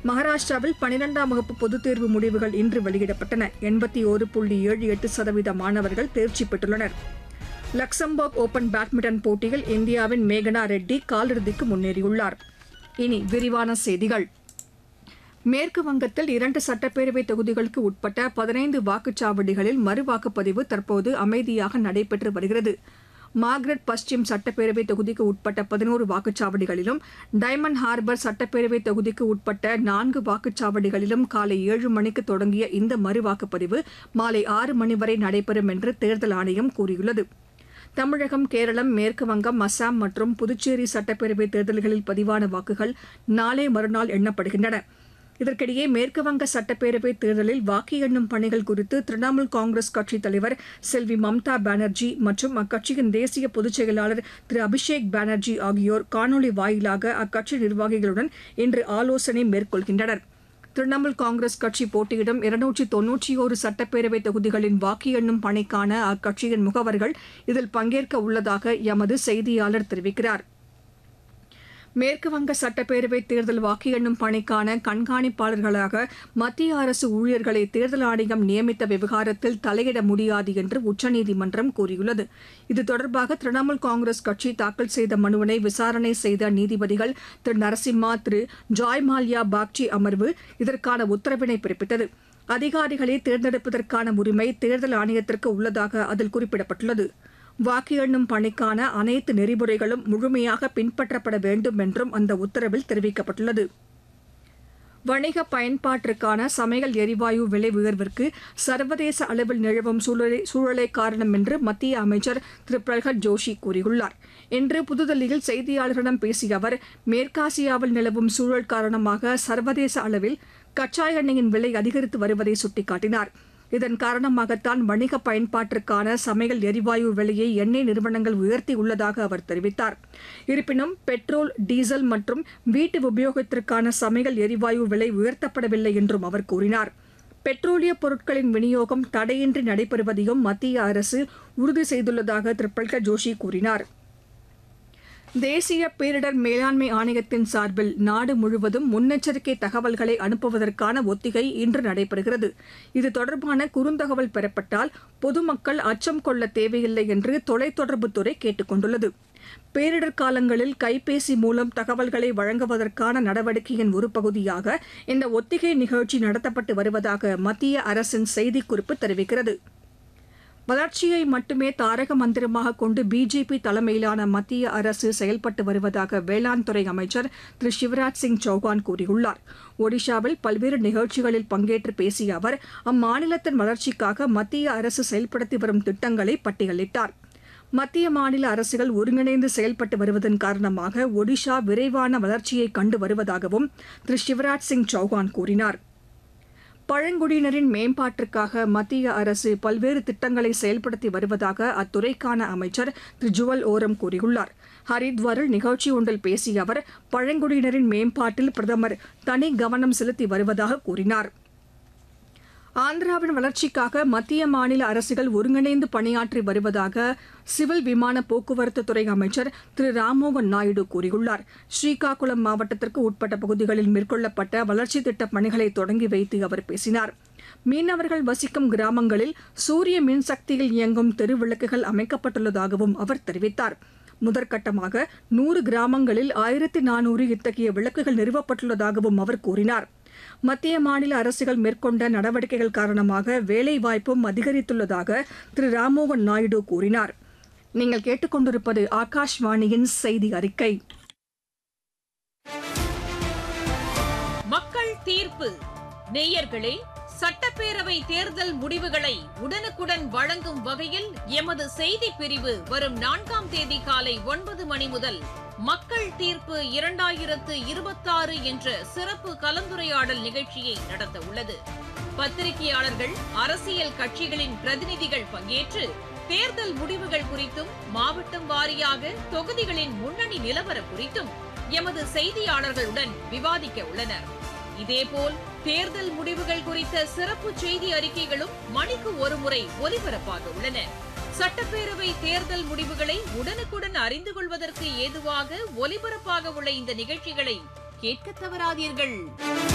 மகாராஷ்டிராவில் பனிரெண்டாம் வகுப்பு பொதுத் தேர்வு முடிவுகள் இன்று வெளியிடப்பட்டன எண்பத்தி ஒரு புள்ளி ஏழு எட்டு சதவீத மாணவர்கள் தேர்ச்சி பெற்றுள்ளனர் லக்சம்பர்க் ஓபன் பேட்மிண்டன் போட்டியில் இந்தியாவின் மேகனா ரெட்டி காலிறுதிக்கு முன்னேறியுள்ளார் இனி விரிவான செய்திகள் மேற்கு வங்கத்தில் இரண்டு சட்டப்பேரவை தொகுதிகளுக்கு உட்பட்ட பதினைந்து வாக்குச்சாவடிகளில் மறுவாக்குப்பதிவு தற்போது அமைதியாக நடைபெற்று வருகிறது மார்க்ரெட் பஸ்டிம் சட்டப்பேரவை தொகுதிக்கு உட்பட்ட பதினோரு வாக்குச்சாவடிகளிலும் டைமண்ட் ஹார்பர் சட்டப்பேரவை தொகுதிக்கு உட்பட்ட நான்கு வாக்குச்சாவடிகளிலும் காலை ஏழு மணிக்கு தொடங்கிய இந்த மறுவாக்குப்பதிவு மாலை ஆறு மணி வரை நடைபெறும் என்று தேர்தல் ஆணையம் கூறியுள்ளது தமிழகம் கேரளம் மேற்கு வங்கம் அசாம் மற்றும் புதுச்சேரி சட்டப்பேரவை தேர்தல்களில் பதிவான வாக்குகள் நாளை மறுநாள் எண்ணப்படுகின்றன இதற்கிடையே மேற்குவங்க சட்டப்பேரவை தேர்தலில் வாக்கு எண்ணும் பணிகள் குறித்து திரிணாமுல் காங்கிரஸ் கட்சித் தலைவர் செல்வி மம்தா பானர்ஜி மற்றும் அக்கட்சியின் தேசிய பொதுச் செயலாளர் திரு அபிஷேக் பானர்ஜி ஆகியோர் காணொலி வாயிலாக அக்கட்சி நிர்வாகிகளுடன் இன்று ஆலோசனை மேற்கொள்கின்றனர் திரிணாமுல் காங்கிரஸ் கட்சி போட்டியிடும் இருநூற்றி தொன்னூற்றி ஒரு சட்டப்பேரவை தொகுதிகளின் வாக்கு எண்ணும் பணிக்கான அக்கட்சியின் முகவர்கள் இதில் பங்கேற்க உள்ளதாக எமது செய்தியாளர் தெரிவிக்கிறார் மேற்கு வங்க சட்டப்பேரவை தேர்தல் வாக்கு எண்ணும் பணிக்கான கண்காணிப்பாளர்களாக மத்திய அரசு ஊழியர்களை தேர்தல் ஆணையம் நியமித்த விவகாரத்தில் தலையிட முடியாது என்று உச்சநீதிமன்றம் கூறியுள்ளது இது தொடர்பாக திரிணாமுல் காங்கிரஸ் கட்சி தாக்கல் செய்த மனுவினை விசாரணை செய்த நீதிபதிகள் திரு நரசிம்மா திரு ஜாய் மால்யா பாக்டி அமர்வு இதற்கான உத்தரவினை பிறப்பித்தது அதிகாரிகளை தேர்ந்தெடுப்பதற்கான உரிமை தேர்தல் ஆணையத்திற்கு உள்ளதாக அதில் குறிப்பிடப்பட்டுள்ளது வாக்கு எண்ணும் பணிக்கான அனைத்து நெறிமுறைகளும் முழுமையாக பின்பற்றப்பட வேண்டும் என்றும் அந்த உத்தரவில் தெரிவிக்கப்பட்டுள்ளது வணிக பயன்பாட்டிற்கான சமையல் எரிவாயு விலை உயர்விற்கு சர்வதேச அளவில் நிலவும் சூழலை சூழலே காரணம் என்று மத்திய அமைச்சர் திரு பிரகத் ஜோஷி கூறியுள்ளார் இன்று புதுதில்லியில் செய்தியாளர்களிடம் பேசிய அவர் மேற்காசியாவில் நிலவும் சூழல் காரணமாக சர்வதேச அளவில் கச்சா எண்ணெயின் விலை அதிகரித்து வருவதை சுட்டிக்காட்டினார் இதன் காரணமாகத்தான் வணிக பயன்பாட்டிற்கான சமையல் எரிவாயு விலையை எண்ணெய் நிறுவனங்கள் உயர்த்தியுள்ளதாக அவர் தெரிவித்தார் இருப்பினும் பெட்ரோல் டீசல் மற்றும் வீட்டு உபயோகத்திற்கான சமையல் எரிவாயு விலை உயர்த்தப்படவில்லை என்றும் அவர் கூறினார் பெட்ரோலிய பொருட்களின் விநியோகம் தடையின்றி நடைபெறுவதையும் மத்திய அரசு உறுதி செய்துள்ளதாக திரு பிரகத் ஜோஷி கூறினார் தேசிய பேரிடர் மேலாண்மை ஆணையத்தின் சார்பில் நாடு முழுவதும் முன்னெச்சரிக்கை தகவல்களை அனுப்புவதற்கான ஒத்திகை இன்று நடைபெறுகிறது இது தொடர்பான குறுந்தகவல் பெறப்பட்டால் பொதுமக்கள் அச்சம் கொள்ள தேவையில்லை என்று தொலைத்தொடர்புத்துறை கேட்டுக் கொண்டுள்ளது பேரிடர் காலங்களில் கைபேசி மூலம் தகவல்களை வழங்குவதற்கான நடவடிக்கையின் ஒரு பகுதியாக இந்த ஒத்திகை நிகழ்ச்சி நடத்தப்பட்டு வருவதாக மத்திய அரசின் செய்திக்குறிப்பு தெரிவிக்கிறது வளர்ச்சியை மட்டுமே தாரக மந்திரமாக கொண்டு பிஜேபி தலைமையிலான மத்திய அரசு செயல்பட்டு வருவதாக வேளாண் துறை அமைச்சர் திரு சிவராஜ் சிங் சௌகான் கூறியுள்ளார் ஒடிஷாவில் பல்வேறு நிகழ்ச்சிகளில் பங்கேற்று பேசிய அவர் அம்மாநிலத்தின் வளர்ச்சிக்காக மத்திய அரசு செயல்படுத்தி வரும் திட்டங்களை பட்டியலிட்டார் மத்திய மாநில அரசுகள் ஒருங்கிணைந்து செயல்பட்டு வருவதன் காரணமாக ஒடிஷா விரைவான வளர்ச்சியை கண்டு வருவதாகவும் திரு சிவராஜ் சிங் சௌகான் கூறினார் பழங்குடியினரின் மேம்பாட்டிற்காக மத்திய அரசு பல்வேறு திட்டங்களை செயல்படுத்தி வருவதாக அத்துறைக்கான அமைச்சர் திரு ஜுவல் ஓரம் கூறியுள்ளார் ஹரித்வாரில் நிகழ்ச்சி ஒன்றில் பேசிய அவர் பழங்குடியினரின் மேம்பாட்டில் பிரதமர் தனி கவனம் செலுத்தி வருவதாக கூறினார் ஆந்திராவின் வளர்ச்சிக்காக மத்திய மாநில அரசுகள் ஒருங்கிணைந்து பணியாற்றி வருவதாக சிவில் விமான போக்குவரத்து துறை அமைச்சர் திரு ராம்மோகன் நாயுடு கூறியுள்ளார் ஸ்ரீகாகுளம் மாவட்டத்திற்கு உட்பட்ட பகுதிகளில் மேற்கொள்ளப்பட்ட வளர்ச்சித் திட்டப் பணிகளை தொடங்கி வைத்து அவர் பேசினார் மீனவர்கள் வசிக்கும் கிராமங்களில் சூரிய மின்சக்தியில் இயங்கும் தெருவிளக்குகள் அமைக்கப்பட்டுள்ளதாகவும் அவர் தெரிவித்தார் முதற்கட்டமாக நூறு கிராமங்களில் ஆயிரத்தி நானூறு இத்தகைய விளக்குகள் நிறுவப்பட்டுள்ளதாகவும் அவர் கூறினார் மத்திய மாநில அரசுகள் மேற்கொண்ட நடவடிக்கைகள் காரணமாக வேலைவாய்ப்பும் அதிகரித்துள்ளதாக திரு ராம்மோகன் நாயுடு கூறினார் நீங்கள் கேட்டுக்கொண்டிருப்பது ஆகாஷ்வாணியின் செய்தி அறிக்கை மக்கள் தீர்ப்பு நேயர்களே சட்டப்பேரவை தேர்தல் முடிவுகளை உடனுக்குடன் வழங்கும் வகையில் எமது செய்தி பிரிவு வரும் நான்காம் தேதி காலை ஒன்பது மணி முதல் மக்கள் தீர்ப்பு இரண்டாயிரத்து இருபத்தாறு என்ற சிறப்பு கலந்துரையாடல் நிகழ்ச்சியை நடத்த உள்ளது பத்திரிகையாளர்கள் அரசியல் கட்சிகளின் பிரதிநிதிகள் பங்கேற்று தேர்தல் முடிவுகள் குறித்தும் மாவட்டம் வாரியாக தொகுதிகளின் முன்னணி நிலவரம் குறித்தும் எமது செய்தியாளர்களுடன் விவாதிக்க உள்ளனர் இதேபோல் தேர்தல் முடிவுகள் குறித்த சிறப்பு செய்தி அறிக்கைகளும் மணிக்கு ஒருமுறை ஒலிபரப்பாக உள்ளன சட்டப்பேரவை தேர்தல் முடிவுகளை உடனுக்குடன் அறிந்து கொள்வதற்கு ஏதுவாக ஒலிபரப்பாக உள்ள இந்த நிகழ்ச்சிகளை கேட்க தவறாதீர்கள்